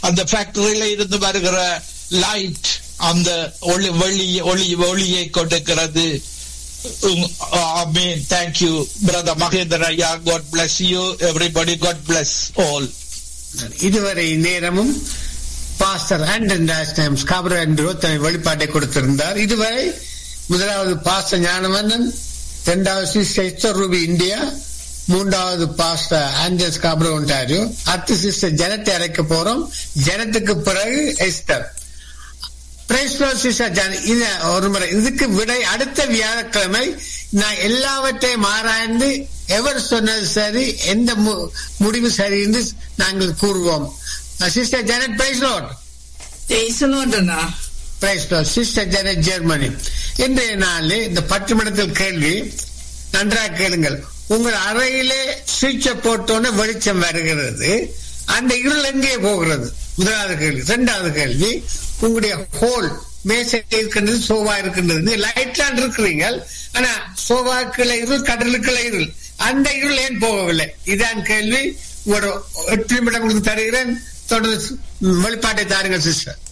அந்த ஃபேக்டரியில இருந்து வருகிற லைட் அந்த ஒளி ஒளி ஒளி ஒளியை கொடுக்கிறது Amen. Thank you, Brother Mahendra. Yeah, God bless you. Everybody, God bless all. இதுவரை நேரமும் பாஸ்டர் ஆண்டன் டைம் ஸ்காபர் என்று தன் வெளிப்பாட்டை கொடுத்திருந்தார் இதுவரை முதலாவது பாஸ்டர் ஞானவந்தன் இரண்டாவது சிஸ்டர் எஸ்தர் ரூபி இந்தியா மூன்றாவது பாஸ்டர் ஆஞ்சல் ஸ்காபர் ஒன்றாரியோ அடுத்த சிஸ்டர் ஜனத்தை அழைக்க போறோம் ஜனத்துக்கு பிறகு Esther Praise Lord, Sister Jan. இது ஒரு முறை இதுக்கு விடை அடுத்த வியாழக்கிழமை நான் எல்லாவற்றையும் ஆராய்ந்து எவர் சொன்னது சரி எந்த மு- முடிவு சரி என்று நாங்கள் கூறுவோம் சிஸ்டர் ஜனட் பிரைஸ் லோட் ஜெயிசலோண்டனா praise lord sister Janet Germany இன்றைய நாளில் இந்த பத்து நிமிடத்தில் கேள்வி நன்றாக கேளுங்கள் உங்கள் அறையிலே சுவிட்சை போட்டோன்னே வெளிச்சம் வருகிறது அந்த இருள் எங்கே போகிறது முதலாவது கேள்வி இரண்டாவது கேள்வி உங்களுடைய ஹோல் மேசை இருக்கின்றது சோபா இருக்கின்றது லைட்லாம் இருக்கிறீங்க ஆனா சோபாக்குள்ள இருள் கடலுக்குள்ள இருள் அந்த இருள் ஏன் போகவில்லை இதான் கேள்வி ஒரு எட்டு நிமிடம் உங்களுக்கு தருகிறேன் தொடர்ந்து வெளிப்பாட்டை தாருங்கள் சிஸ்டர்